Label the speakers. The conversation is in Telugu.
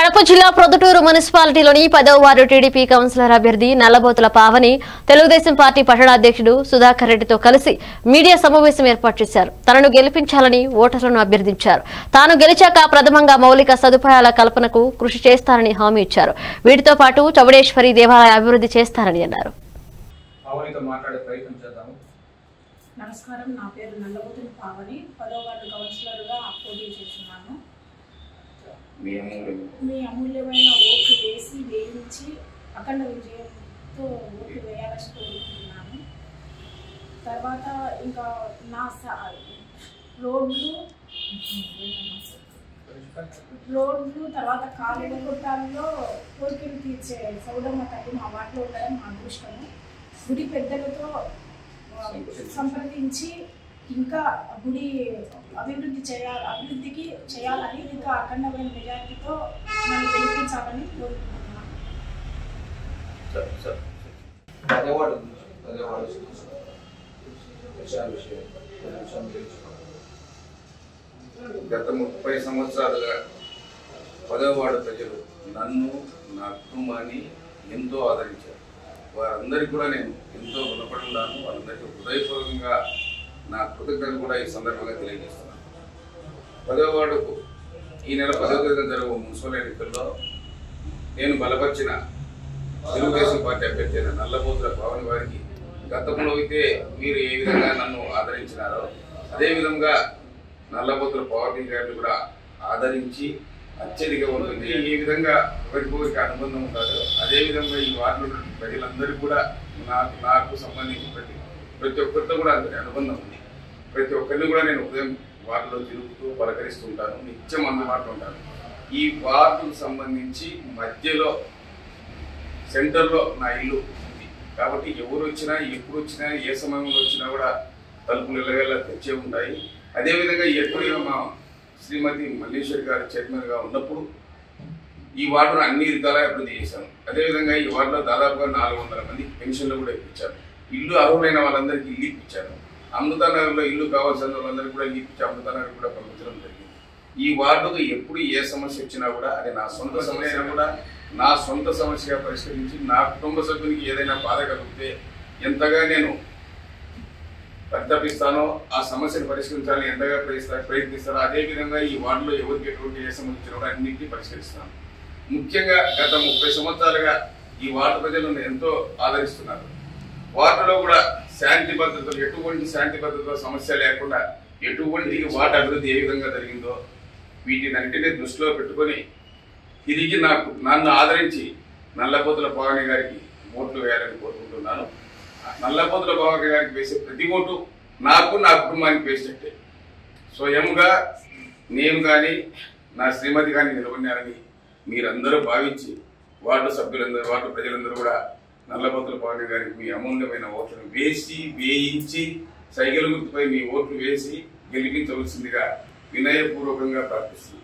Speaker 1: కడప జిల్లా ప్రొద్దుటూరు మున్సిపాలిటీలోని పదవ వార్డు టీడీపీ కౌన్సిలర్ అభ్యర్థి నల్లబోతుల పావని తెలుగుదేశం పార్టీ పట్టణాధ్యక్షుడు సుధాకర్ రెడ్డితో కలిసి మీడియా సమావేశం ఏర్పాటు చేశారు తనను గెలిపించాలని ఓటర్లను అభ్యర్థించారు తాను గెలిచాక ప్రథమంగా మౌలిక సదుపాయాల కల్పనకు కృషి చేస్తారని హామీ ఇచ్చారు వీటితో పాటు చౌడేశ్వరి దేవాలయ అభివృద్ధి చేస్తారని అన్నారు
Speaker 2: పావనితో మాట్లాడే ప్రయత్నం చేద్దాము
Speaker 3: నమస్కారం నా పేరు నల్లబోతుని పావని పదో వార్డు కౌన్సిలర్గా పోటీ చేస్తున్నాను
Speaker 2: మీ అమూల్యం
Speaker 3: మీ అమూల్యమైన ఓట్లు వేసి వేయించి అఖండ విజయంతో ఓట్లు వేయాలని కోరుకుంటున్నాను తర్వాత ఇంకా నా స- రోడ్లు రోడ్లు తర్వాత కాలువ కొట్టాల్లో కోరికలు తీర్చే సౌడమ్మ తల్లి మా వాటిలో ఉండడం మా అదృష్టము గుడి పెద్దలతో ఆ, సంప్రదించి ఇంకా గుడి అభివృద్ధి చేయాలి అభివృద్ధికి చేయాలని ఇంకా అఖండమైన మెజార్టీతో నన్ను గెలిపించాలని కోరుకుంటున్నాను
Speaker 2: సార్ సార్ పదేవాడు పదేవాడు విషయాల విషయం విషయం తెలుసుకో. గత ముప్పై సంవత్సరాలుగా పదవవాడు ప్రజలు నన్ను నా కుటుంబాన్ని ఎంతో ఆదరించారు వారందరికీ కూడా నేను ఎంతో రుణపడి ఉన్నాను వాళ్ళందరికీ హృదయపూర్వకంగా నా కృతజ్ఞతలు కూడా ఈ సందర్భంగా తెలియజేస్తున్నాను పదవవాడుకు ఈ నెల పదవ తేదీన జరుగు మున్సిపల్ ఎన్నికల్లో నేను బలపరిచిన తెలుగుదేశం పార్టీ అభ్యర్థి అయిన నల్లబోతుల పవన్ వారికి గతంలో అయితే మీరు ఏ విధంగా నన్ను ఆదరించినారో అదే విధంగా నల్లబోతుల పవన్ గారిని కూడా ఆదరించి అత్యధిక ఉంటుంది ఈ విధంగా ఒకరికొకరికి అనుబంధం ఉంటారు అదే విధంగా ఈ వార్డులో ఉన్న ప్రజలందరికీ కూడా నాకు నాకు సంబంధించి ప్రతి ప్రతి ఒక్కరితో కూడా అంతటి అనుబంధం ఉంది ప్రతి ఒక్కరిని కూడా నేను ఉదయం వార్డులో తిరుగుతూ పలకరిస్తూ ఉంటాను నిత్యం అందుబాటులో ఉంటాను ఈ వార్డుకు సంబంధించి మధ్యలో సెంటర్లో నా ఇల్లు ఉంది కాబట్టి ఎవరు వచ్చినా ఎప్పుడు వచ్చినా ఏ సమయంలో వచ్చినా కూడా తలుపులు ఇళ్ళగల్లా తెచ్చే ఉంటాయి అదేవిధంగా ఎప్పుడు మా శ్రీమతి మల్లేశ్వరి గారు చైర్మన్గా ఉన్నప్పుడు ఈ వార్డును అన్ని విధాలా అభివృద్ధి చేశాను అదేవిధంగా ఈ వార్డులో దాదాపుగా నాలుగు వందల మంది పెన్షన్లు కూడా ఇప్పించాను ఇల్లు అర్హులైన వాళ్ళందరికీ ఇల్లు ఇప్పించాను అమృతానగర్లో ఇల్లు కావాల్సిన వాళ్ళందరికీ కూడా ఇల్లు ఇప్పించి అమృతానగర్ కూడా పంపించడం జరిగింది ఈ వార్డుకు ఎప్పుడు ఏ సమస్య వచ్చినా కూడా అది నా సొంత సమస్య అయినా కూడా నా సొంత సమస్యగా పరిష్కరించి నా కుటుంబ సభ్యునికి ఏదైనా బాధ కలిగితే ఎంతగా నేను పరితపిస్తానో ఆ సమస్యను పరిష్కరించాలని ఎంతగా ప్రయత్నిస్తా ప్రయత్నిస్తానో అదే విధంగా ఈ వార్డులో ఎవరికి ఎటువంటి ఏ సమస్య వచ్చినా కూడా అన్నింటినీ పరిష్కరిస్తాను ముఖ్యంగా గత ముప్పై సంవత్సరాలుగా ఈ వార్డు ప్రజలు నన్ను ఎంతో ఆదరిస్తున్నారు వార్డులో కూడా శాంతి భద్రతలు ఎటువంటి శాంతి భద్రతల సమస్య లేకుండా ఎటువంటి వార్డు అభివృద్ధి ఏ విధంగా జరిగిందో వీటిని అన్నింటినీ దృష్టిలో పెట్టుకొని తిరిగి నాకు నన్ను ఆదరించి నల్లపోతుల పవన్ గారికి ఓట్లు వేయాలని కోరుకుంటున్నాను నల్లపోతుల పవన్ గారికి వేసే ప్రతి ఓటు నాకు నా కుటుంబానికి వేసినట్టే స్వయంగా నేను కానీ నా శ్రీమతి కానీ నిలబడినారని మీరందరూ భావించి వార్డు సభ్యులందరూ వార్డు ప్రజలందరూ కూడా నల్లబొత్తుల పవన్ గారికి మీ అమూల్యమైన ఓట్లను వేసి వేయించి సైకిల్ గుర్తుపై మీ ఓట్లు వేసి గెలిపించవలసిందిగా వినయపూర్వకంగా ప్రార్థిస్తున్నాను